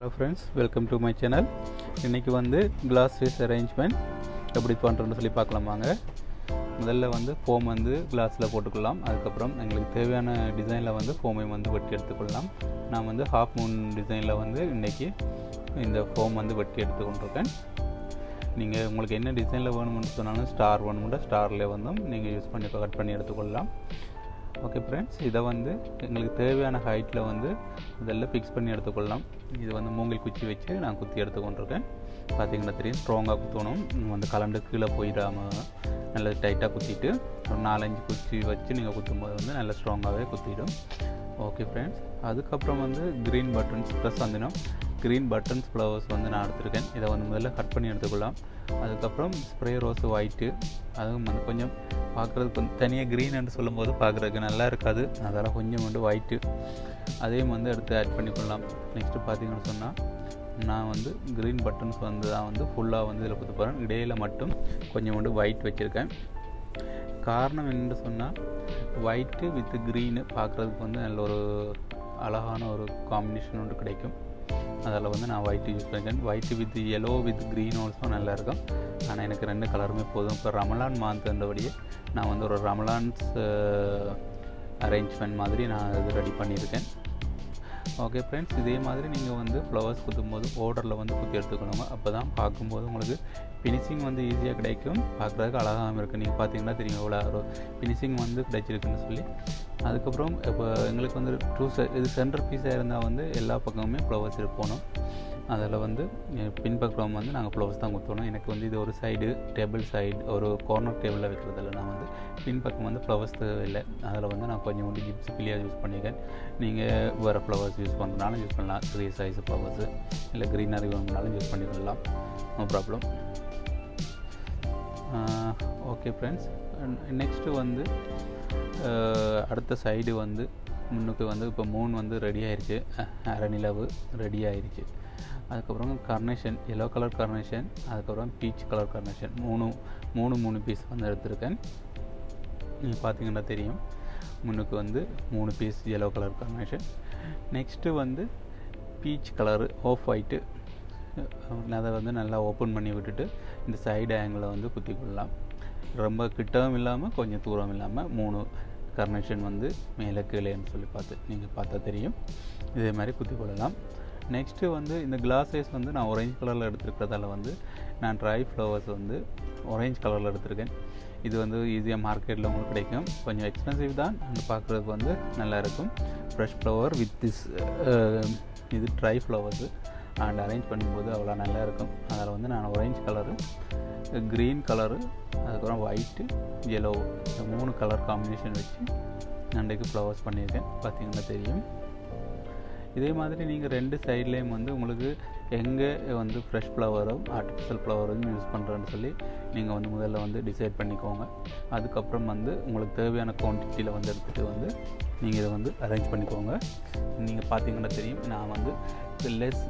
hello friends welcome to my channel இன்றைக்கி வந்து class face arrangement எப்படி பண்ணுறோன்னு சொல்லி பார்க்கலாம் வாங்க முதல்ல வந்து ஃபோம் வந்து கிளாஸில் போட்டுக்கலாம் அதுக்கப்புறம் எங்களுக்கு தேவையான டிசைனில் வந்து ஃபோமை வந்து வெட்டி எடுத்துக்கொள்ளலாம் நான் வந்து ஹாஃப் மூன் டிசைனில் வந்து இன்றைக்கி இந்த ஃபோம் வந்து வெட்டி எடுத்துக்கொண்டிருக்கேன் நீங்கள் உங்களுக்கு என்ன டிசைனில் வேணும்னு சொன்னாலும் ஸ்டார் வேணும்னா ஸ்டாரில் வந்து நீங்கள் யூஸ் பண்ணி கட் பண்ணி எடுத்துக்கொள்ளலாம் ஓகே ஃப்ரெண்ட்ஸ் இதை வந்து எங்களுக்கு தேவையான ஹைட்டில் வந்து இதெல்லாம் ஃபிக்ஸ் பண்ணி எடுத்துக்கொள்ளலாம் இது வந்து மூங்கில் குச்சி வச்சு நான் குத்தி எடுத்துக்கொண்டிருக்கேன் பார்த்தீங்கன்னா தெரியும் ஸ்ட்ராங்காக குத்தணும் வந்து கலண்டு கீழே போயிடாமல் நல்லா டைட்டாக குத்திட்டு ஒரு நாலஞ்சு குச்சி வச்சு நீங்கள் குத்தும்போது வந்து நல்லா ஸ்ட்ராங்காகவே குத்திடும் ஓகே ஃப்ரெண்ட்ஸ் அதுக்கப்புறம் வந்து க்ரீன் பட்டன்ஸ் ப்ளஸ் வந்தினோம் க்ரீன் பட்டன்ஸ் ஃப்ளவர்ஸ் வந்து நான் எடுத்திருக்கேன் இதை வந்து முதல்ல கட் பண்ணி எடுத்துக்கலாம் அதுக்கப்புறம் ஸ்ப்ரே ரோஸ் ஒயிட்டு அதுவும் வந்து கொஞ்சம் பார்க்குறதுக்கு கொஞ்சம் தனியாக க்ரீன்னு சொல்லும்போது பார்க்குறதுக்கு நல்லா இருக்காது அதெல்லாம் கொஞ்சம் வந்து ஒயிட்டு அதையும் வந்து எடுத்து ஆட் பண்ணிக்கொள்ளலாம் நெக்ஸ்ட்டு பார்த்தீங்கன்னு சொன்னால் நான் வந்து க்ரீன் பட்டன்ஸ் வந்து தான் வந்து ஃபுல்லாக வந்து இதில் கொடுத்து போகிறேன் இடையில் மட்டும் கொஞ்சம் வந்து ஒயிட் வச்சுருக்கேன் காரணம் என்னென்னு சொன்னால் ஒயிட்டு வித் க்ரீனு பார்க்குறதுக்கு வந்து நல்ல ஒரு அழகான ஒரு காம்பினேஷன் ஒன்று கிடைக்கும் அதில் வந்து நான் ஒயிட்டு யூஸ் பண்ணிக்கிறேன் white with yellow with green also நல்லா இருக்கும் ஆனால் எனக்கு ரெண்டு கலருமே போதும் இப்போ ரமலான் மாந்தபடியே நான் வந்து ஒரு ரமலான்ஸ் அரேஞ்ச்மெண்ட் மாதிரி நான் இது ரெடி பண்ணியிருக்கேன் ஓகே ஃப்ரெண்ட்ஸ் இதே மாதிரி நீங்கள் வந்து ஃப்ளவர்ஸ் குத்தும்போது ஓர்டரில் வந்து குத்தி எடுத்துக்கணுங்க அப்போ தான் பார்க்கும்போது உங்களுக்கு ஃபினிஷிங் வந்து ஈஸியாக கிடைக்கும் பார்க்குறதுக்கு அழகாகவும் இருக்குது நீங்கள் பார்த்தீங்கன்னா தெரியும் எவ்வளோ ஒரு ஃபினிஷிங் வந்து கிடைச்சிருக்குன்னு சொல்லி அதுக்கப்புறம் இப்போ எங்களுக்கு வந்து டூ இது சென்டர் பீஸாக இருந்தால் வந்து எல்லா பக்கமுமே ஃப்ளவர்ஸ் இருக்கணும் அதில் வந்து பின்பக்கம் வந்து நாங்கள் ஃப்ளவர்ஸ் தான் குத்தணும் எனக்கு வந்து இது ஒரு சைடு டேபிள் சைடு ஒரு கார்னர் டேபிளில் வைக்கிறதில்ல நான் வந்து பின்பக்கம் வந்து ஃப்ளவர்ஸ் இல்லை அதில் வந்து நான் கொஞ்சம் வந்து ஜிப்ஸ் கிளியாக யூஸ் பண்ணியிருக்கேன் நீங்கள் வேறு ஃப்ளவர்ஸ் யூஸ் பண்ணுறனாலும் யூஸ் பண்ணலாம் சிறிய சைஸ் ஃப்ளவர்ஸு இல்லை க்ரீனரி வேணும்னாலும் யூஸ் பண்ணிக்கலாம் no problem okay friends next வந்து அடுத்த சைடு வந்து முன்னுக்கு வந்து இப்போ மூணு வந்து ரெடி ஆயிடுச்சு அரநிலவு ரெடி ஆயிடுச்சு அதுக்கப்புறம் கர்னேஷன் எல்லோ கலர் கர்னேஷன் அதுக்கப்புறம் பீச் கலர் கர்னேஷன் மூணு மூணு மூணு பீஸ் வந்து எடுத்திருக்கேன் நீங்கள் பார்த்தீங்கன்னா தெரியும் முன்னுக்கு வந்து மூணு piece yellow colour carnation next வந்து பீச் கலரு ஆஃப் ஒயிட்டு அதை வந்து நல்லா ஓப்பன் பண்ணி விட்டுட்டு இந்த சைடு ஆங்கிளில் வந்து குத்தி கொள்ளலாம் ரொம்ப கிட்டவும் இல்லாமல் கொஞ்சம் தூரம் இல்லாமல் மூணு கர்னேஷன் வந்து மேலே கீழேன்னு சொல்லி பார்த்து நீங்கள் பார்த்தா தெரியும் இதே மாதிரி குத்தி கொள்ளலாம் நெக்ஸ்ட்டு வந்து இந்த கிளாஸஸ் வந்து நான் ஒரேஞ்ச் கலரில் எடுத்துருக்கிறதால வந்து நான் ட்ரை ஃப்ளவர்ஸ் வந்து ஒரேஞ்ச் கலரில் எடுத்திருக்கேன் இது வந்து ஈஸியாக மார்க்கெட்டில் உங்களுக்கு கிடைக்கும் கொஞ்சம் எக்ஸ்பென்சிவ் தான் அங்கே பார்க்குறதுக்கு வந்து நல்லா இருக்கும் ஃப்ரெஷ் ஃப்ளவர் வித் திஸ் இது ட்ரை ஃப்ளவர்ஸு அண்ட் அரேஞ்ச் பண்ணும்போது அவ்வளோ நல்லா இருக்கும் அதில் வந்து நான் ஒரேஞ்ச் கலரு க்ரீன் கலரு அதுக்கப்புறம் ஒயிட்டு எல்லோ இந்த மூணு கலர் காம்பினேஷன் வச்சு அன்றைக்கு ஃப்ளவர்ஸ் பண்ணியிருக்கேன் பார்த்தீங்கன்னா தெரியும் இதே மாதிரி நீங்கள் ரெண்டு சைட்லேயும் வந்து உங்களுக்கு எங்கே வந்து ஃப்ரெஷ் ஃப்ளவரும் ஆர்டிஃபிஷியல் ஃப்ளவரும் யூஸ் பண்ணுறேன்னு சொல்லி நீங்கள் வந்து முதல்ல வந்து டிசைட் பண்ணிக்கோங்க அதுக்கப்புறம் வந்து உங்களுக்கு தேவையான குவான்டிட்டியில் வந்து எடுத்துகிட்டு வந்து நீங்கள் இதை வந்து அரேஞ்ச் பண்ணிக்கோங்க நீங்கள் பார்த்தீங்கன்னா தெரியும் நான் வந்து லெஸ்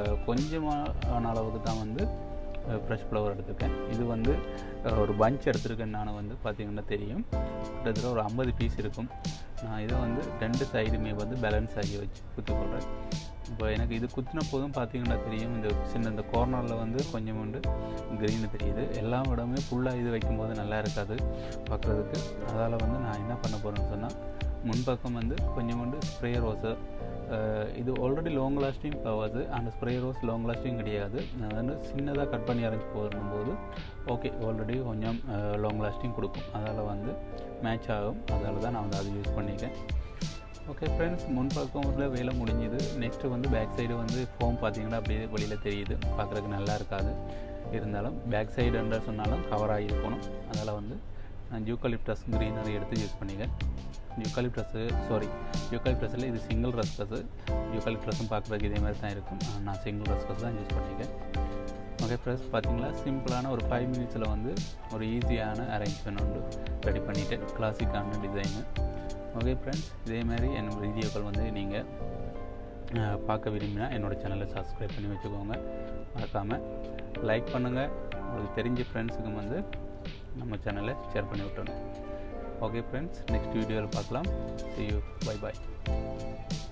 கொஞ்சமான அளவுக்கு தான் வந்து ஃப்ரெஷ் ஃப்ளவர் எடுத்திருக்கேன் இது வந்து ஒரு பஞ்ச் எடுத்திருக்கேன் நான் வந்து பார்த்திங்கன்னா தெரியும் கிட்டத்தட்ட ஒரு ஐம்பது பீஸ் இருக்கும் நான் இதை வந்து ரெண்டு சைடுமே வந்து பேலன்ஸ் ஆகி வச்சு குத்தி போடுறேன் இப்போ எனக்கு இது குத்தின போதும் பார்த்தீங்கன்னா தெரியும் இந்த சின்ன இந்த கார்னரில் வந்து கொஞ்சம் உண்டு க்ரீனு தெரியுது எல்லா இடமே ஃபுல்லாக இது வைக்கும்போது நல்லா இருக்காது பார்க்குறதுக்கு அதால் வந்து நான் என்ன பண்ண போகிறேன்னு சொன்னால் முன்பக்கம் வந்து கொஞ்சம் உண்டு ஸ்ப்ரே ரோஸு இது ஆல்ரெடி லாங் லாஸ்டிங் ஃப்ளவர்ஸு அந்த ஸ்ப்ரே ரோஸ் லாங் லாஸ்டிங் கிடையாது நான் வந்து சின்னதாக கட் பண்ணி அரைஞ்சி போடும்போது ஓகே ஆல்ரெடி கொஞ்சம் லாங் லாஸ்டிங் கொடுக்கும் அதால் வந்து மேட்ச் ஆகும் அதால் தான் நான் வந்து அது யூஸ் பண்ணியிருக்கேன் ஓகே ஃப்ரெண்ட்ஸ் முன்பக்கம் உள்ள வேலை முடிஞ்சுது நெக்ஸ்ட்டு வந்து பேக் சைடு வந்து ஃபோம் பார்த்தீங்கன்னா அப்படியே வெளியில் தெரியுது பார்க்குறதுக்கு நல்லா இருக்காது இருந்தாலும் பேக் சைடுன்ற சொன்னாலும் கவர் ஆகியிருக்கணும் அதில் வந்து நான் ஜூக்கலிப்டஸ் க்ரீனரி எடுத்து யூஸ் பண்ணிக்கிறேன் யூக்கலிப்டஸ்ஸு சாரி யூக்கலிப்டஸில் இது சிங்கிள் ரஸ்கஸு யூக்கலிப்டஸும் பார்க்குறதுக்கு இதே மாதிரி தான் இருக்கும் நான் சிங்கிள் ரஸ்கஸ் தான் யூஸ் பண்ணிக்கிறேன் ஓகே ப்ளஸ் பார்த்தீங்களா சிம்பிளான ஒரு ஃபைவ் மினிட்ஸில் வந்து ஒரு ஈஸியான அரேஞ்ச்மெண்ட் வந்து ரெடி பண்ணிட்டேன் கிளாசிக்கான டிசைனு ஓகே ஃப்ரெண்ட்ஸ் இதே மாதிரி என்னோடய வீடியோக்கள் வந்து நீங்கள் பார்க்க விரும்பினா என்னோடய சேனலை சப்ஸ்கிரைப் பண்ணி வச்சுக்கோங்க மறக்காமல் லைக் பண்ணுங்கள் உங்களுக்கு தெரிஞ்ச ஃப்ரெண்ட்ஸுக்கும் வந்து நம்ம சேனலை ஷேர் பண்ணி விட்டுருங்க ஓகே ஃப்ரெண்ட்ஸ் நெக்ஸ்ட் வீடியோவில் பார்க்கலாம் சி யூ பை பாய்